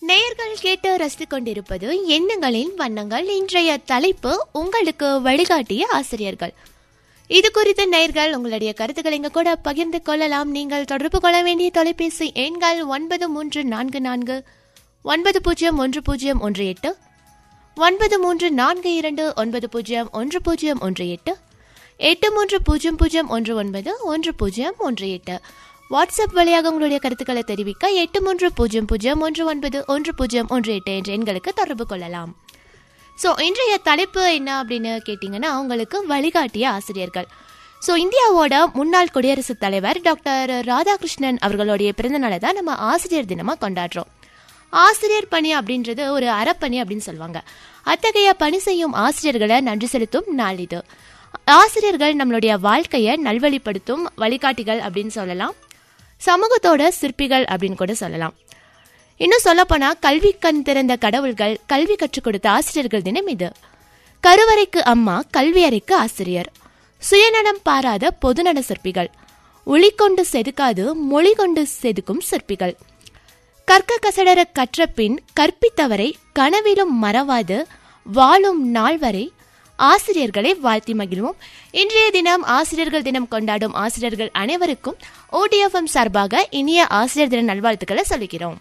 நேயர்கள் கேட்டு ரசித்துக் கொண்டிருப்பது எண்ணங்களின் வண்ணங்கள் இன்றைய தலைப்பு உங்களுக்கு வழிகாட்டிய ஆசிரியர்கள் இது குறித்து நேயர்கள் உங்களுடைய கருத்துக்களை இங்க கூட பகிர்ந்து கொள்ளலாம் நீங்கள் தொடர்பு கொள்ள வேண்டிய தொலைபேசி எண்கள் ஒன்பது மூன்று நான்கு நான்கு ஒன்பது பூஜ்ஜியம் ஒன்று பூஜ்ஜியம் ஒன்று எட்டு ஒன்பது மூன்று நான்கு இரண்டு ஒன்பது பூஜ்ஜியம் ஒன்று பூஜ்ஜியம் ஒன்று எட்டு எட்டு மூன்று பூஜ்ஜியம் பூஜ்ஜியம் ஒன்று ஒன்பது ஒன்று பூஜ்ஜியம் ஒன்று எட்டு வாட்ஸ்அப் வழியாக உங்களுடைய கருத்துக்களை தெரிவிக்க எட்டு மூன்று பூஜ்ஜியம் பூஜ்ஜியம் ஒன்று ஒன்பது ஒன்று பூஜ்ஜியம் ஒன்று எட்டு என்ற எண்களுக்கு தொடர்பு கொள்ளலாம் ஸோ இன்றைய தலைப்பு என்ன அப்படின்னு கேட்டிங்கன்னா உங்களுக்கு வழிகாட்டிய ஆசிரியர்கள் ஸோ இந்தியாவோட முன்னாள் குடியரசுத் தலைவர் டாக்டர் ராதாகிருஷ்ணன் அவர்களுடைய பிறந்த நாளை தான் நம்ம ஆசிரியர் தினமாக கொண்டாடுறோம் ஆசிரியர் பணி அப்படின்றது ஒரு அறப்பணி அப்படின்னு சொல்லுவாங்க அத்தகைய பணி செய்யும் ஆசிரியர்களை நன்றி செலுத்தும் நாள் இது ஆசிரியர்கள் நம்மளுடைய வாழ்க்கையை நல்வழிப்படுத்தும் வழிகாட்டிகள் அப்படின்னு சொல்லலாம் சமூகத்தோட சிற்பிகள் அப்படின்னு கூட சொல்லலாம் இன்னும் சொல்லப்போனா கல்வி கண் திறந்த கடவுள்கள் கல்வி கற்றுக் கொடுத்த ஆசிரியர்கள் தினம் இது கருவறைக்கு அம்மா கல்வி அறைக்கு ஆசிரியர் சுயநலம் பாராத பொதுநல சிற்பிகள் ஒளி கொண்டு செதுக்காது மொழி கொண்டு செதுக்கும் சிற்பிகள் கற்க கசடர கற்ற பின் கற்பித்தவரை கனவிலும் மறவாது வாழும் நாள் வரை ஆசிரியர்களை வாழ்த்தி மகிழ்வோம் இன்றைய தினம் ஆசிரியர்கள் தினம் கொண்டாடும் ஆசிரியர்கள் அனைவருக்கும் ஓடிஎஃப்எம் சார்பாக இனிய ஆசிரியர் தின நல்வாழ்த்துக்களை சொல்லிக்கிறோம்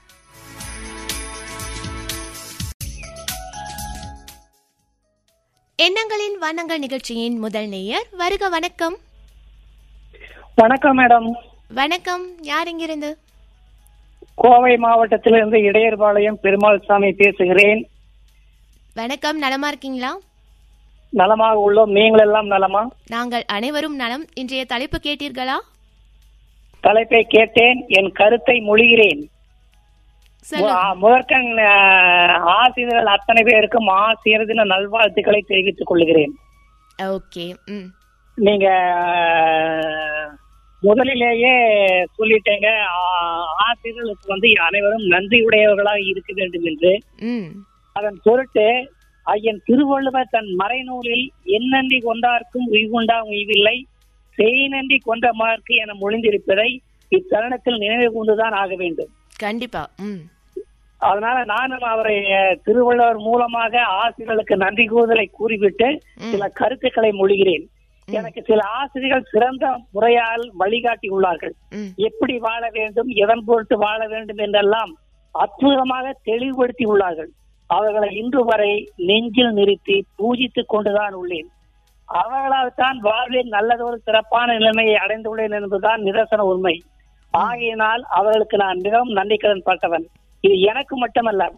எண்ணங்களின் வண்ணங்கள் நிகழ்ச்சியின் முதல் நேயர் வருக வணக்கம் வணக்கம் மேடம் வணக்கம் யார் இங்கிருந்து கோவை மாவட்டத்திலிருந்து இடையர்பாளையம் பெருமாள் சாமி பேசுகிறேன் வணக்கம் நலமா இருக்கீங்களா நலமாக உள்ளோம் நீங்கள் எல்லாம் நலமா நாங்கள் அனைவரும் நலம் இன்றைய தலைப்பு கேட்டீர்களா தலைப்பை கேட்டேன் என் கருத்தை மொழிகிறேன் சொல்லுங்க மு- முதற்கண் அஹ், ஆசிரியர்கள் அத்தனை பேருக்கும் ஆசிரியர் தின நல்வாழ்த்துக்களை தெரிவித்துக் கொள்கிறேன் ஓகே ம் நீங்க அஹ், முதலிலேயே சொல்லிட்டேங்க ஆ- ஆசிரியர்களுக்கு வந்து அனைவரும் நன்றியுடையவர்களாக இருக்க வேண்டும் என்று ம் அதன் பொருட்டு ஐயன் திருவள்ளுவர் தன் மறைநூலில் எண்ணன்றி கொண்டார்க்கும் உய்வுண்டா உய்வில்லை செய்நன்றி கொண்டமார்க்கு என மொழிந்திருப்பதை இத்தருணத்தில் நினைவு கொண்டுதான் ஆக வேண்டும் கண்டிப்பா ம் அதனால நானும் அவரை அஹ், திருவள்ளுவர் மூலமாக ஆசிரியர்களுக்கு நன்றி கூறுதலை கூறிவிட்டு சில கருத்துக்களை மொழிகிறேன் எனக்கு சில ஆசிரியர்கள் சிறந்த முறையால் வழிகாட்டி உள்ளார்கள் ம் எப்படி வாழ வேண்டும் எதன் பொருட்டு வாழ வேண்டும் என்றெல்லாம் அற்புதமாக தெளிவுபடுத்தி உள்ளார்கள் அவர்களை இன்று வரை நெஞ்சில் நிறுத்தி பூஜித்துக் கொண்டுதான் உள்ளேன் அவர்களால் தான் வாழ்வில் நல்லதொரு சிறப்பான நிலைமையை அடைந்துள்ளேன் என்பதுதான் நிதர்சன உண்மை ஆகையினால் அவர்களுக்கு நான் மிகவும் நன்றி கடன் பட்டவன் இது எனக்கு மட்டுமல்ல